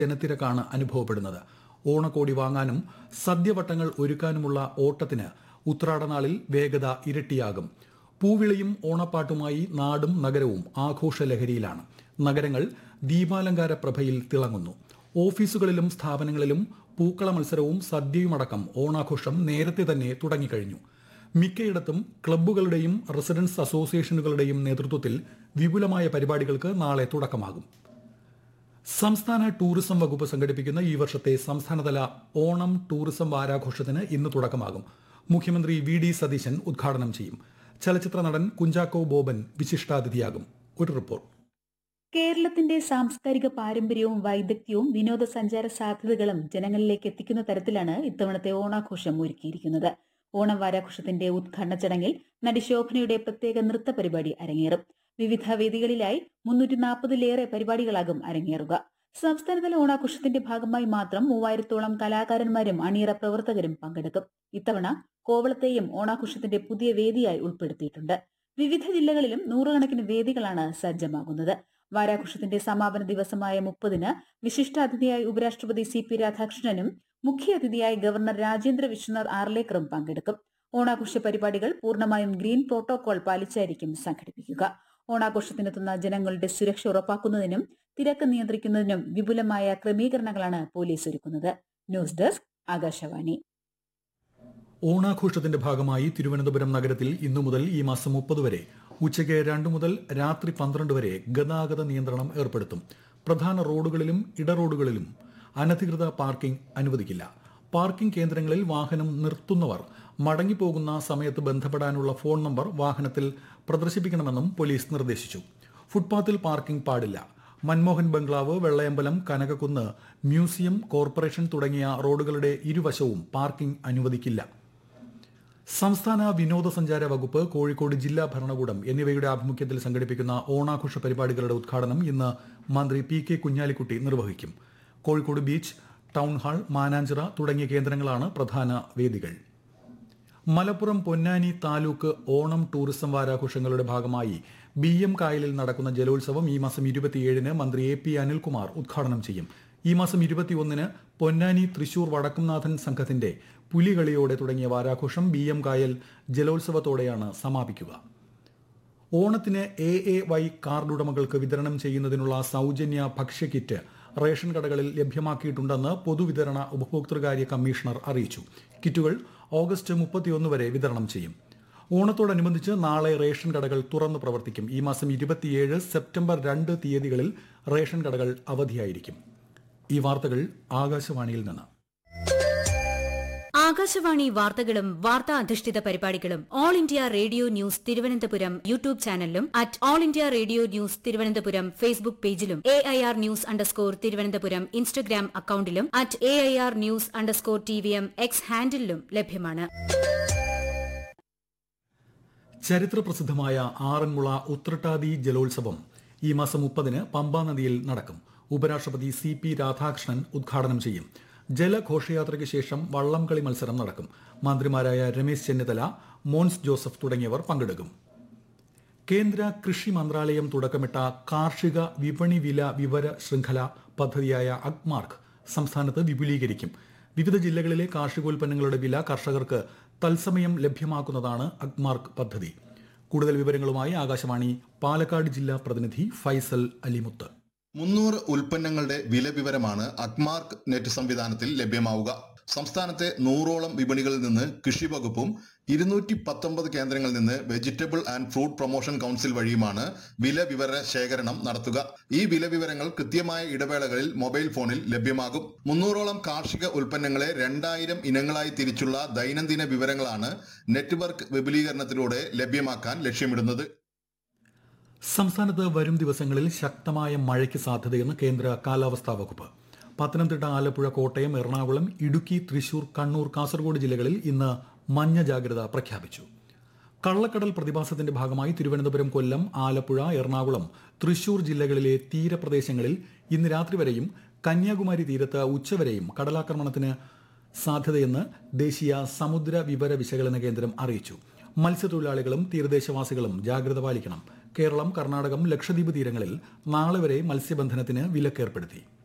ജനത്തിരക്കാണ് അനുഭവപ്പെടുന്നത് ഓണക്കോടി വാങ്ങാനും സദ്യവട്ടങ്ങൾ ഒരുക്കാനുമുള്ള ഓട്ടത്തിന് ഉത്രാടനാളിൽ വേഗത ഇരട്ടിയാകും പൂവിളിയും ഓണപ്പാട്ടുമായി നാടും നഗരവും ആഘോഷലഹരിയിലാണ് നഗരങ്ങൾ ദീപാലങ്കാര പ്രഭയിൽ തിളങ്ങുന്നു ഓഫീസുകളിലും സ്ഥാപനങ്ങളിലും പൂക്കള മത്സരവും സദ്യയുമടക്കം ഓണാഘോഷം നേരത്തെ തന്നെ തുടങ്ങിക്കഴിഞ്ഞു മിക്കയിടത്തും ക്ലബ്ബുകളുടെയും റെസിഡൻസ് അസോസിയേഷനുകളുടെയും നേതൃത്വത്തിൽ വിപുലമായ പരിപാടികൾക്ക് നാളെ തുടക്കമാകും സംസ്ഥാന ടൂറിസം വകുപ്പ് സംഘടിപ്പിക്കുന്ന ഈ വർഷത്തെ സംസ്ഥാനതല ഓണം ടൂറിസം വാരാഘോഷത്തിന് ഇന്ന് തുടക്കമാകും മുഖ്യമന്ത്രി വി ഡി സതീശൻ ഉദ്ഘാടനം ചെയ്യും ചലച്ചിത്ര നടൻ കുഞ്ചാക്കോ ബോബൻ വിശിഷ്ടാതിഥിയാകും ഒരു റിപ്പോർട്ട് കേരളത്തിന്റെ സാംസ്കാരിക പാരമ്പര്യവും വൈദഗ്ധ്യവും വിനോദസഞ്ചാര സാധ്യതകളും ജനങ്ങളിലേക്ക് എത്തിക്കുന്ന തരത്തിലാണ് ഇത്തവണത്തെ ഓണാഘോഷം ഒരുക്കിയിരിക്കുന്നത് ഓണം വാരാഘോഷത്തിന്റെ ഉദ്ഘാടന ചടങ്ങിൽ നടി ശോഭനയുടെ പ്രത്യേക നൃത്ത പരിപാടി അരങ്ങേറും വിവിധ വേദികളിലായി മുന്നൂറ്റി നാൽപ്പതിലേറെ പരിപാടികളാകും അരങ്ങേറുക സംസ്ഥാനതല ഓണാഘോഷത്തിന്റെ ഭാഗമായി മാത്രം മൂവായിരത്തോളം കലാകാരന്മാരും അണിയറ പ്രവർത്തകരും പങ്കെടുക്കും ഇത്തവണ കോവളത്തെയും ഓണാഘോഷത്തിന്റെ പുതിയ വേദിയായി ഉൾപ്പെടുത്തിയിട്ടുണ്ട് വിവിധ ജില്ലകളിലും നൂറുകണക്കിന് വേദികളാണ് സജ്ജമാകുന്നത് വാരാഘോഷത്തിന്റെ സമാപന ദിവസമായ മുപ്പതിന് വിശിഷ്ടാതിഥിയായി ഉപരാഷ്ട്രപതി സി പി രാധാകൃഷ്ണനും മുഖ്യാതിഥിയായി ഗവർണർ രാജേന്ദ്ര വിശ്വനാഥ് ആർലേക്കറും പങ്കെടുക്കും ഓണാഘോഷ പരിപാടികൾ പൂർണ്ണമായും ഗ്രീൻ പ്രോട്ടോകോൾ പാലിച്ചായിരിക്കും സംഘടിപ്പിക്കുക ഓണാഘോഷത്തിനെത്തുന്ന ജനങ്ങളുടെ സുരക്ഷ ഉറപ്പാക്കുന്നതിനും തിരക്ക് നിയന്ത്രിക്കുന്നതിനും വിപുലമായ ക്രമീകരണങ്ങളാണ് പോലീസ് ഒരുക്കുന്നത് ന്യൂസ് ഡെസ്ക് ആകാശവാണി ഓണാഘോഷത്തിന്റെ ഭാഗമായി തിരുവനന്തപുരം നഗരത്തിൽ ഇന്നു മുതൽ ഈ മാസം മുപ്പത് വരെ ഉച്ചയ്ക്ക് രണ്ടു മുതൽ രാത്രി പന്ത്രണ്ട് വരെ ഗതാഗത നിയന്ത്രണം ഏർപ്പെടുത്തും പ്രധാന റോഡുകളിലും ഇടറോഡുകളിലും അനധികൃത പാർക്കിംഗ് അനുവദിക്കില്ല പാർക്കിംഗ് കേന്ദ്രങ്ങളിൽ വാഹനം നിർത്തുന്നവർ മടങ്ങിപ്പോകുന്ന സമയത്ത് ബന്ധപ്പെടാനുള്ള ഫോൺ നമ്പർ വാഹനത്തിൽ പ്രദർശിപ്പിക്കണമെന്നും പോലീസ് നിർദ്ദേശിച്ചു ഫുട്പാത്തിൽ പാർക്കിംഗ് പാടില്ല Manmohan bungalow Vellayambalam Kanakakkunnu museum corporation തുടങ്ങിയ റോഡുകളുടെ ഇരുവശവും പാർക്കിംഗ് അനുവദിക്കില്ല സംസ്ഥാന വിനോദസഞ്ചാര വകുപ്പ് കോഴിക്കോട് ജില്ലാ ഭരണകൂടം എന്നിവയുടെ ആഭിമുഖ്യത്തിൽ സംഘടിപ്പിക്കുന്ന ഓണാഘോഷ പരിപാടികളുടെ ഉദ്ഘാടനം ഇന്ന് മന്ത്രി പി കെ കുഞ്ഞാലിക്കുട്ടി നിർവഹിക്കും Kozhikode beach town hall Mananchira തുടങ്ങിയ കേന്ദ്രങ്ങളാണ് പ്രധാന വേദികൾ മലപ്പുറം പൊന്നാനി താലൂക്ക് ഓണം ടൂറിസം വാരാഘോഷങ്ങളുടെ ഭാഗമായി ബി എം കായലിൽ നടക്കുന്ന ജലോത്സവം ഈ മാസം ഇരുപത്തിയേഴിന് മന്ത്രി എ പി അനിൽകുമാർ ഉദ്ഘാടനം ചെയ്യും ഈ മാസം ഇരുപത്തിയൊന്നിന് പൊന്നാനി തൃശൂർ വടക്കുംനാഥൻ സംഘത്തിന്റെ പുലികളിയോടെ തുടങ്ങിയ വാരാഘോഷം ബി എം കായൽ ജലോത്സവത്തോടെയാണ് സമാപിക്കുക ഓണത്തിന് എ എ വൈ കാർഡ് ഉടമകൾക്ക് വിതരണം ചെയ്യുന്നതിനുള്ള സൗജന്യ ഭക്ഷ്യക്കിറ്റ് റേഷൻ കടകളിൽ ലഭ്യമാക്കിയിട്ടുണ്ടെന്ന് പൊതുവിതരണ ഉപഭോക്തൃകാര്യ കമ്മീഷണർ അറിയിച്ചു കിറ്റുകൾ ഓഗസ്റ്റ് മുപ്പത്തിയൊന്ന് വരെ വിതരണം ചെയ്യും ഓണത്തോടനുബന്ധിച്ച് നാളെ റേഷൻ കടകൾ തുറന്നു പ്രവർത്തിക്കും ഈ മാസം ഇരുപത്തിയേഴ് സെപ്റ്റംബർ രണ്ട് തീയതികളിൽ റേഷൻ കടകൾ അവധിയായിരിക്കും ഈ വാർത്തകൾ ആകാശവാണിയിൽ നിന്ന് ആകാശവാണി വാർത്തകളും വാർത്താ അധിഷ്ഠിത പരിപാടികളും All India Radio News Thiruvananthapuram YouTube ചാനലിലും at All India Radio News Thiruvananthapuram Facebook പേജിലും A I R news underscore Thiruvananthapuram Instagram അക്കൌണ്ടിലും at A I R news underscore T V M X ഹാൻഡിലും ലഭ്യമാണ് ചരിത്രപ്രസിദ്ധമായ ആറന്മുള ഉത്രട്ടാതി ജലോത്സവം ഈ മാസം മുപ്പതിന് പമ്പാ നദിയിൽ നടക്കും ഉപരാഷ്ട്രപതി സി പി രാധാകൃഷ്ണൻ ഉദ്ഘാടനം ചെയ്യും ജലഘോഷയാത്രയ്ക്ക് ശേഷം വള്ളംകളി മത്സരം നടക്കും മന്ത്രിമാരായ രമേശ് ചെന്നിത്തല മോൻസ് ജോസഫ് തുടങ്ങിയവർ പങ്കെടുക്കും കേന്ദ്ര കൃഷി മന്ത്രാലയം തുടക്കമിട്ട കാർഷിക വിപണി വില വിവര ശൃംഖല പദ്ധതിയായ അഗ്മാർക്ക് സംസ്ഥാനത്ത് വിപുലീകരിക്കും വിവിധ ജില്ലകളിലെ കാർഷികോൽപ്പന്നങ്ങളുടെ വില കർഷകർക്ക് തത്സമയം ലഭ്യമാക്കുന്നതാണ് അഗ്മാർക്ക് പദ്ധതി കൂടുതൽ വിവരങ്ങളുമായി ആകാശവാണി പാലക്കാട് ജില്ലാ പ്രതിനിധി ഫൈസൽ അലിമുത്ത് മുന്നൂറ് ഉൽപ്പന്നങ്ങളുടെ വില വിവരമാണ് അക്മാർക്ക് നെറ്റ് സംവിധാനത്തിൽ ലഭ്യമാവുക സംസ്ഥാനത്തെ നൂറോളം വിപണികളിൽ നിന്ന് കൃഷി വകുപ്പും ഇരുന്നൂറ്റി പത്തൊമ്പത് കേന്ദ്രങ്ങളിൽ നിന്ന് vegetable and fruit promotion council വഴിയുമാണ് വില വിവര ശേഖരണം നടത്തുക ഈ വില വിവരങ്ങൾ കൃത്യമായ ഇടവേളകളിൽ മൊബൈൽ ഫോണിൽ ലഭ്യമാകും മുന്നൂറോളം കാർഷിക ഉൽപ്പന്നങ്ങളെ രണ്ടായിരം ഇനങ്ങളായി തിരിച്ചുള്ള ദൈനംദിന വിവരങ്ങളാണ് നെറ്റ്വർക്ക് വിപുലീകരണത്തിലൂടെ ലഭ്യമാക്കാൻ ലക്ഷ്യമിടുന്നത് സംസ്ഥാനത്ത് വരും ദിവസങ്ങളിൽ ശക്തമായ മഴയ്ക്ക് സാധ്യതയെന്ന് കേന്ദ്ര കാലാവസ്ഥാ വകുപ്പ് പത്തനംതിട്ട ആലപ്പുഴ കോട്ടയം എറണാകുളം ഇടുക്കി തൃശൂർ കണ്ണൂർ കാസർഗോഡ് ജില്ലകളിൽ ഇന്ന് മഞ്ഞ ജാഗ്രത പ്രഖ്യാപിച്ചു കള്ളക്കടൽ പ്രതിഭാസത്തിന്റെ ഭാഗമായി തിരുവനന്തപുരം കൊല്ലം ആലപ്പുഴ എറണാകുളം തൃശൂർ ജില്ലകളിലെ തീരപ്രദേശങ്ങളിൽ ഇന്ന് രാത്രി വരെയും കന്യാകുമാരി തീരത്ത് ഉച്ചവരെയും കടലാക്രമണത്തിന് സാധ്യതയെന്ന് ദേശീയ സമുദ്ര വിവര വിശകലന കേന്ദ്രം അറിയിച്ചു മത്സ്യത്തൊഴിലാളികളും തീരദേശവാസികളും ജാഗ്രത പാലിക്കണം കേരളം കർണാടകം ലക്ഷദ്വീപ് തീരങ്ങളിൽ നാളെ വരെ മത്സ്യബന്ധനത്തിന് വിലക്കേർപ്പെടുത്തി